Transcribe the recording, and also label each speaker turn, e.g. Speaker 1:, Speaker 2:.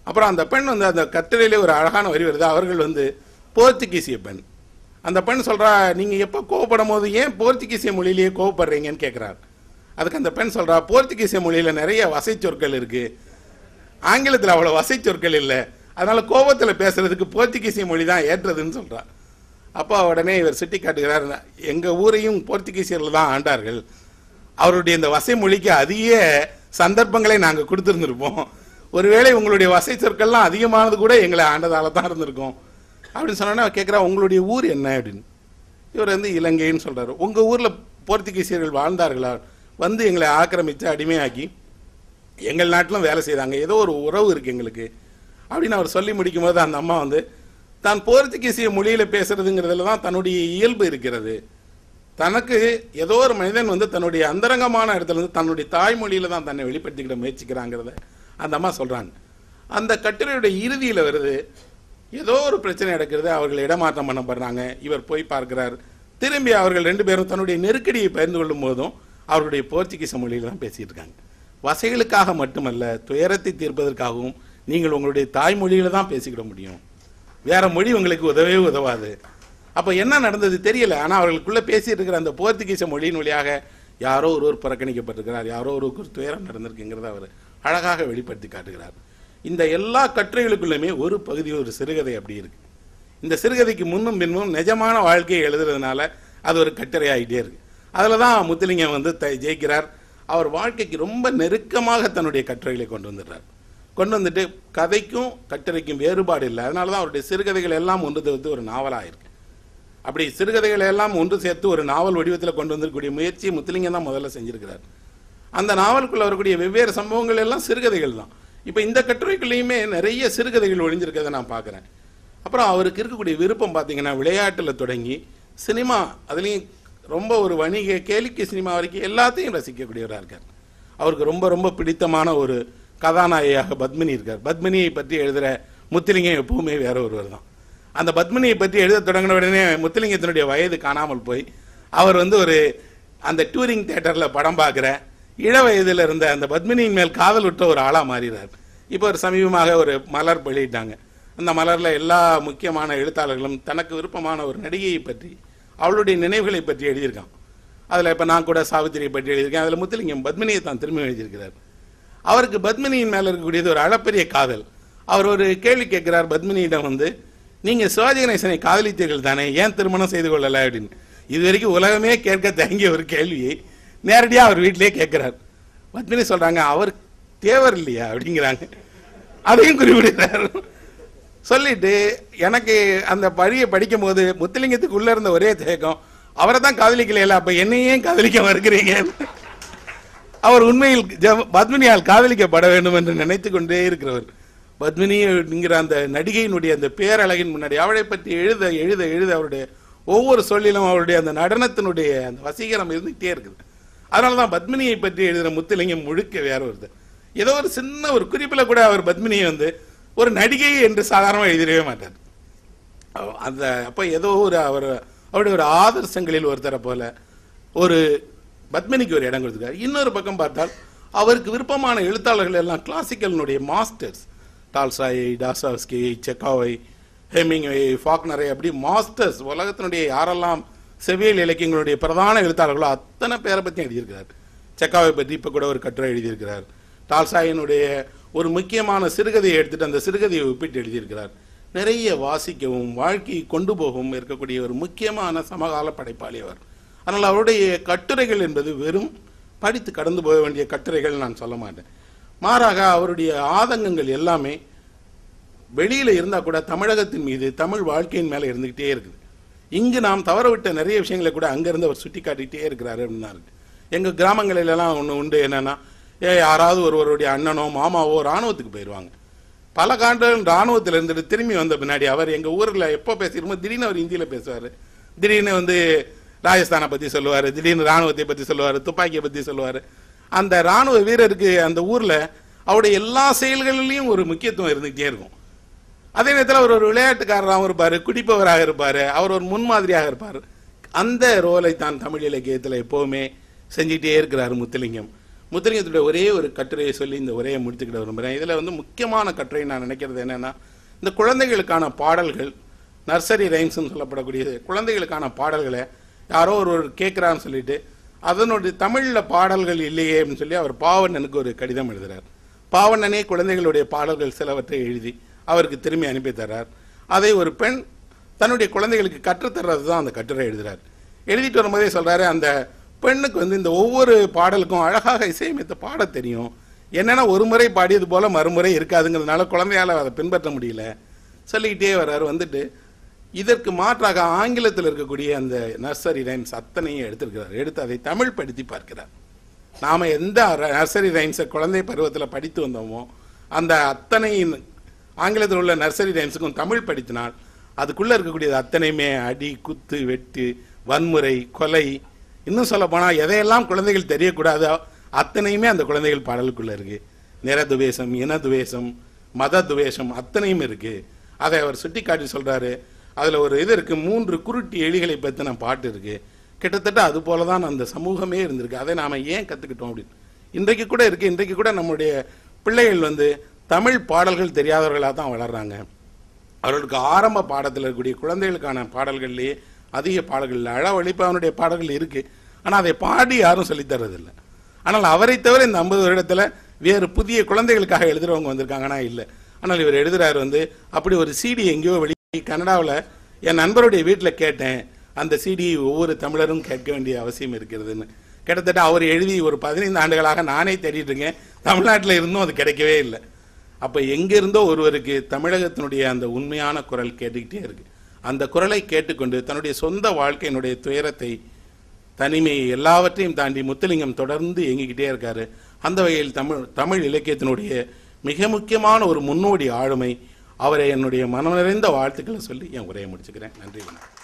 Speaker 1: அப்புறம் அந்த பெண் வந்து அந்த கட்டுரையிலே ஒரு அழகான வரி வருது அவர்கள் வந்து போர்த்துகீசிய பெண் அந்த பெண் சொல்றா நீங்க எப்போ கோவப்படும் போது ஏன் போர்த்துகீசிய மொழியிலேயே கோவப்படுறீங்கன்னு கேட்கிறார் அதுக்கு அந்த பெண் சொல்றா போர்த்துகீசிய மொழியில நிறைய வசை சொற்கள் இருக்கு ஆங்கிலத்தில் அவ்வளோ வசை சொற்கள் இல்லை அதனால கோபத்தில் பேசுறதுக்கு போர்த்துகீசிய மொழி தான் ஏற்றதுன்னு சொல்றா அப்போ உடனே இவர் சுட்டி காட்டுகிறார் எங்க ஊரையும் போர்த்துகீசியர்கள் தான் ஆண்டார்கள் அவருடைய இந்த வசை மொழிக்கு அதிக சந்தர்ப்பங்களை நாங்கள் கொடுத்துருந்துருப்போம் ஒருவேளை உங்களுடைய வசை சொற்கள்லாம் அதிகமானது கூட எங்களை ஆண்டதால தான் இருந்திருக்கோம் அப்படின்னு சொன்னோன்னா கேட்குறா உங்களுடைய ஊர் என்ன அப்படின்னு இவர் வந்து இலங்கைன்னு சொல்றாரு உங்க ஊர்ல போர்த்துகீசியர்கள் வாழ்ந்தார்களா வந்து எங்களை ஆக்கிரமித்து அடிமையாக்கி எங்கள் நாட்டிலும் வேலை செய்தாங்க ஏதோ ஒரு உறவு இருக்கு எங்களுக்கு அப்படின்னு அவர் சொல்லி முடிக்கும் போது அந்த அம்மா வந்து தான் போர்த்துகீசிய மொழியில பேசுறதுங்கிறதுல தான் தன்னுடைய இயல்பு இருக்கிறது தனக்கு ஏதோ ஒரு மனிதன் வந்து தன்னுடைய அந்தரங்கமான இடத்துல இருந்து தன்னுடைய தாய்மொழியில தான் தன்னை வெளிப்படுத்திக்கிட முயற்சிக்கிறாங்கிறத அந்த அம்மா சொல்றாங்க அந்த கட்டுரையுடைய இறுதியில வருது ஏதோ ஒரு பிரச்சனை நடக்கிறது அவர்கள் இடமாற்றம் பண்ணப்படுறாங்க இவர் போய் பார்க்கிறார் திரும்பி அவர்கள் ரெண்டு பேரும் தன்னுடைய நெருக்கடியை பகிர்ந்து கொள்ளும் போதும் அவர்களுடைய போர்ச்சுகீச மொழியில தான் பேசிட்டு இருக்காங்க வசைகளுக்காக மட்டுமல்ல துயரத்தை தீர்ப்பதற்காகவும் நீங்கள் உங்களுடைய தாய்மொழியில தான் பேசிக்கிட முடியும் வேற மொழி உங்களுக்கு உதவவே உதவாது அப்ப என்ன நடந்தது தெரியல ஆனா அவர்களுக்குள்ள பேசிட்டு இருக்கிற அந்த போர்த்துகீச மொழியின் வழியாக யாரோ ஒருவர் புறக்கணிக்கப்பட்டிருக்கிறார் யாரோ ஒருவருக்கு ஒரு துயரம் நடந்திருக்குங்கிறத அவர் அழகாக வெளிப்படுத்தி காட்டுகிறார் இந்த எல்லா கட்டுரைகளுக்குள்ளுமே ஒரு பகுதி ஒரு சிறுகதை அப்படி இருக்கு இந்த சிறுகதைக்கு முன்னும் பின்னும் நிஜமான வாழ்க்கையை எழுதுறதுனால அது ஒரு கட்டுரை ஆகிட்டே இருக்கு அதில் தான் முத்துலிங்கம் வந்து த ஜெயிக்கிறார் அவர் வாழ்க்கைக்கு ரொம்ப நெருக்கமாக தன்னுடைய கட்டுரைகளை கொண்டு வந்துடுறார் கொண்டு வந்துட்டு கதைக்கும் கட்டுரைக்கும் வேறுபாடு இல்லை அதனால தான் அவருடைய சிறுகதைகள் எல்லாம் ஒன்று தவிர்த்து ஒரு நாவலாக இருக்கு அப்படி சிறுகதைகளை எல்லாம் ஒன்று சேர்த்து ஒரு நாவல் வடிவத்தில் கொண்டு வந்திருக்கக்கூடிய முயற்சி முத்துலிங்கம் தான் முதல்ல செஞ்சிருக்கிறார் அந்த நாவலுக்குள்ள வரக்கூடிய வெவ்வேறு சம்பவங்கள் எல்லாம் சிறுகதைகள் தான் இப்போ இந்த கட்டுரைக்குள்ளேயுமே நிறைய சிறுகதைகள் ஒழிஞ்சிருக்கிறத நான் பார்க்குறேன் அப்புறம் அவருக்கு இருக்கக்கூடிய விருப்பம் பார்த்தீங்கன்னா விளையாட்டில் தொடங்கி சினிமா அதுலேயும் ரொம்ப ஒரு வணிக கேளிக்கை சினிமா வரைக்கும் எல்லாத்தையும் ரசிக்கக்கூடியவராக இருக்கார் அவருக்கு ரொம்ப ரொம்ப பிடித்தமான ஒரு கதாநாயகியாக பத்மினி இருக்கார் பத்மினியை பற்றி எழுதுகிற முத்துலிங்கம் எப்பவுமே வேற ஒருவர் தான் அந்த பத்மினியை பற்றி எழுத தொடங்கின உடனே முத்துலிங்கத்தினுடைய வயது காணாமல் போய் அவர் வந்து ஒரு அந்த டூரிங் தேட்டரில் படம் பார்க்குற இள வயதில் இருந்த அந்த பத்மினியின் மேல் காதல் விட்ட ஒரு ஆளாக மாறிறார் இப்போ ஒரு சமீபமாக ஒரு மலர் வெளியிட்டாங்க அந்த மலரில் எல்லா முக்கியமான எழுத்தாளர்களும் தனக்கு விருப்பமான ஒரு நடிகையை பற்றி அவளுடைய நினைவுகளை பற்றி எழுதியிருக்கான் அதில் இப்போ நான் கூட சாவித்திரியை பற்றி எழுதியிருக்கேன் அதில் முத்துலிங்கம் பத்மினியை தான் திரும்பி எழுதியிருக்கிறார் அவருக்கு பத்மினியின் மேல இருக்கக்கூடியது ஒரு அளப்பரிய காதல் அவர் ஒரு கேள்வி கேட்கிறார் பத்மினியிடம் வந்து நீங்க சிவாஜி கணேசனை காதலித்தீர்கள் தானே ஏன் திருமணம் செய்து கொள்ளல அப்படின்னு இது வரைக்கும் உலகமே கேட்க தயங்கிய ஒரு கேள்வியை நேரடியா அவர் வீட்டிலேயே கேட்கிறார் பத்மினி சொல்றாங்க அவர் தேவர் இல்லையா அப்படிங்கிறாங்க அதையும் குறிப்பிடுறார் சொல்லிட்டு எனக்கு அந்த பழியை படிக்கும் போது முத்துலிங்கத்துக்கு உள்ள இருந்த ஒரே தேக்கம் அவரை தான் காதலிக்கலையில அப்ப என்னையே காதலிக்க மறுக்கிறீங்க அவர் உண்மையில் ஜ- பத்மினியால் காதலிக்கப்பட வேண்டும் என்று நினைத்து கொண்டே இருக்கிறவர் பத்மினி என்கிற அந்த நடிகையினுடைய அந்த பேரழகின் முன்னாடி அவளை பற்றி எழுத எழுத எழுத அவருடைய ஒவ்வொரு சொல்லிலும் அவருடைய அந்த நடனத்தினுடைய அந்த வசீகரம் இருந்துகிட்டே இருக்குது அதனால தான் பத்மினியை பற்றி எழுதுகிற முத்துலிங்கம் முழுக்க வேற வருது ஏதோ ஒரு சின்ன ஒரு குறிப்பில் கூட அவர் பத்மினியை வந்து ஒரு நடிகை என்று சாதாரணமாக எழுதிடவே மாட்டார் அவ- அந்த அப்போ ஏதோ ஒரு அவர் அவருடைய ஒரு ஆதர்சங்களில் ஒருத்தரை போல ஒரு பத்மினிக்கு ஒரு இடம் கொடுத்துருக்காரு இன்னொரு பக்கம் பார்த்தால் அவருக்கு விருப்பமான எழுத்தாளர்கள் எல்லாம் கிளாசிக்கலினுடைய மாஸ்டர்ஸ் டால்சாய் டாஸ்டாவ்ஸ்கி செக்காவை ஹெமிங்வே ஃபாக்னரை அப்படி மாஸ்டர்ஸ் உலகத்தினுடைய யாரெல்லாம் செவியல் இலக்கியங்களுடைய பிரதான எழுத்தாளர்களோ அத்தனை பேரை பற்றியும் எழுதியிருக்கிறார் செக்காவை பற்றி இப்போ கூட ஒரு கட்டுரை எழுதியிருக்கிறார் டால்சாயினுடைய ஒரு முக்கியமான சிறுகதையை எடுத்துட்டு அந்த சிறுகதையை ஒப்பிட்டு எழுதியிருக்கிறார் நிறைய வாசிக்கவும் வாழ்க்கையை கொண்டு போகவும் இருக்கக்கூடிய ஒரு முக்கியமான சமகால படைப்பாளி அவர் அதனால் அவருடைய கட்டுரைகள் என்பது வெறும் படித்து கடந்து போக வேண்டிய கட்டுரைகள் நான் சொல்ல மாட்டேன் மாறாக அவருடைய ஆதங்கங்கள் எல்லாமே வெளியில இருந்தா கூட தமிழகத்தின் மீது தமிழ் வாழ்க்கையின் மேல இருந்துகிட்டே இருக்குது இங்கு நாம் தவறவிட்ட நிறைய விஷயங்களை கூட அங்கிருந்து அவர் சுட்டி காட்டிக்கிட்டே இருக்கிறாரு அப்படின்னு இருக்கு எங்க கிராமங்களில் எல்லாம் ஒன்று உண்டு என்னன்னா ஏ யாராவது ஒருவருடைய அண்ணனோ மாமாவோ ராணுவத்துக்கு போயிடுவாங்க பல காண்டுகள் ராணுவத்தில் இருந்துட்டு திரும்பி வந்த பின்னாடி அவர் எங்க ஊர்ல எப்போ பேசிருமோ திடீர்னு அவர் இந்தியில பேசுவார் திடீர்னு வந்து ராஜஸ்தானை பத்தி சொல்லுவார் திடீர்னு ராணுவத்தை பத்தி சொல்லுவார் துப்பாக்கியை பத்தி சொல்லுவார் அந்த ராணுவ வீரருக்கு அந்த ஊர்ல அவருடைய எல்லா செயல்களிலையும் ஒரு முக்கியத்துவம் இருந்துகிட்டே இருக்கும் அதே நேரத்தில் அவர் ஒரு விளையாட்டுக்காரராகவும் இருப்பார் குடிப்பவராக இருப்பார் அவர் ஒரு முன்மாதிரியாக இருப்பார் அந்த ரோலை தான் தமிழ் இலக்கியத்தில் எப்போவுமே செஞ்சிட்டே இருக்கிறார் முத்துலிங்கம் முத்திலிங்கத்துடைய ஒரே ஒரு கட்டுரையை சொல்லி இந்த உரையை முடித்துக்கிட விரும்புகிறேன் இதில் வந்து முக்கியமான கட்டுரை நான் நினைக்கிறது என்னன்னா இந்த குழந்தைகளுக்கான பாடல்கள் நர்சரி ரைம்ஸ்னு சொல்லப்படக்கூடியது குழந்தைகளுக்கான பாடல்களை யாரோ ஒருவர் கேட்குறான்னு சொல்லிட்டு அதனுடைய தமிழில் பாடல்கள் இல்லையே அப்படின்னு சொல்லி அவர் பாவண்ணனுக்கு ஒரு கடிதம் எழுதுறார் பாவண்ணனே குழந்தைகளுடைய பாடல்கள் சிலவற்றை எழுதி அவருக்கு திரும்பி அனுப்பி தர்றார் அதை ஒரு பெண் தன்னுடைய குழந்தைகளுக்கு கற்றுத்தர்றது தான் அந்த கட்டுரை எழுதுறார் எழுதிட்டு வரும்போதே சொல்றாரு அந்த பெண்ணுக்கு வந்து இந்த ஒவ்வொரு பாடலுக்கும் அழகாக இசையமைத்து பாடத் தெரியும் என்னன்னா ஒரு முறை பாடியது போல மறுமுறை இருக்காதுங்கிறதுனால குழந்தையால அதை பின்பற்ற முடியல சொல்லிக்கிட்டே வர்றாரு வந்துட்டு இதற்கு மாற்றாக ஆங்கிலத்தில் இருக்கக்கூடிய அந்த நர்சரி ரைம்ஸ் அத்தனையும் எடுத்திருக்கிறார் எடுத்து அதை தமிழ் படுத்தி பார்க்கிறார் நாம எந்த ர- நர்சரி ரைம்ஸை குழந்தை பருவத்தில் படித்து வந்தோமோ அந்த அத்தனை ஆங்கிலத்தில் உள்ள நர்சரி ரைம்ஸுக்கும் தமிழ் படித்தினால் அதுக்குள்ள இருக்கக்கூடியது அத்தனையுமே அடி குத்து வெட்டு வன்முறை கொலை இன்னும் சொல்ல போனால் எதையெல்லாம் குழந்தைகள் தெரியக்கூடாதோ அத்தனையுமே அந்த குழந்தைகள் பாடலுக்குள்ள இருக்கு நிற துவேஷம் இன துவேஷம் மத துவேஷம் அத்தனையும் இருக்கு அதை அவர் சுட்டிக்காட்டி சொல்றாரு அதுல ஒரு இது இருக்கு மூன்று குருட்டி எலிகளை பத்தின பாட்டு இருக்கு கிட்டத்தட்ட அது போல தான் அந்த சமூகமே இருந்திருக்கு அதை நாம ஏன் கத்துக்கிட்டோம் அப்படின்னு இன்றைக்கு கூட இருக்கு இன்றைக்கு கூட நம்முடைய பிள்ளைகள் வந்து தமிழ் பாடல்கள் தெரியாதவர்களாக தான் வளர்றாங்க அவர்களுக்கு ஆரம்ப பாடத்தில் இருக்கக்கூடிய குழந்தைகளுக்கான பாடல்கள்லேயே அதிக பாடல்கள் அளவழிப்பு அவனுடைய பாடல்கள் இருக்கு ஆனால் அதை பாடி யாரும் சொல்லித் தர்றதில்லை ஆனால் அவரை தவிர இந்த ஐம்பது வருடத்தில் வேறு புதிய குழந்தைகளுக்காக எழுதுறவங்க வந்திருக்காங்கன்னா இல்லை ஆனால் இவர் எழுதுறாரு வந்து அப்படி ஒரு சிடி எங்கேயோ வெளியே கனடாவில் என் நண்பருடைய வீட்டில் கேட்டேன் அந்த சிடி ஒவ்வொரு தமிழரும் கேட்க வேண்டிய அவசியம் இருக்கிறதுன்னு கிட்டத்தட்ட அவர் எழுதி ஒரு பதினைந்து ஆண்டுகளாக நானே தேடிட்டு இருக்கேன் தமிழ்நாட்டில் இருந்தும் அது கிடைக்கவே இல்லை அப்போ எங்கிருந்தோ ஒருவருக்கு தமிழகத்தினுடைய அந்த உண்மையான குரல் கேட்டுக்கிட்டே இருக்கு அந்த குரலை கேட்டுக்கொண்டு தன்னுடைய சொந்த வாழ்க்கையினுடைய துயரத்தை தனிமையை எல்லாவற்றையும் தாண்டி முத்துலிங்கம் தொடர்ந்து இயங்கிக்கிட்டே இருக்காரு அந்த வகையில் தமிழ் தமிழ் இலக்கியத்தினுடைய மிக முக்கியமான ஒரு முன்னோடி ஆளுமை அவரை என்னுடைய மனம் நிறைந்த வாழ்த்துக்களை சொல்லி என் உரையை முடிச்சுக்கிறேன் நன்றி வணக்கம்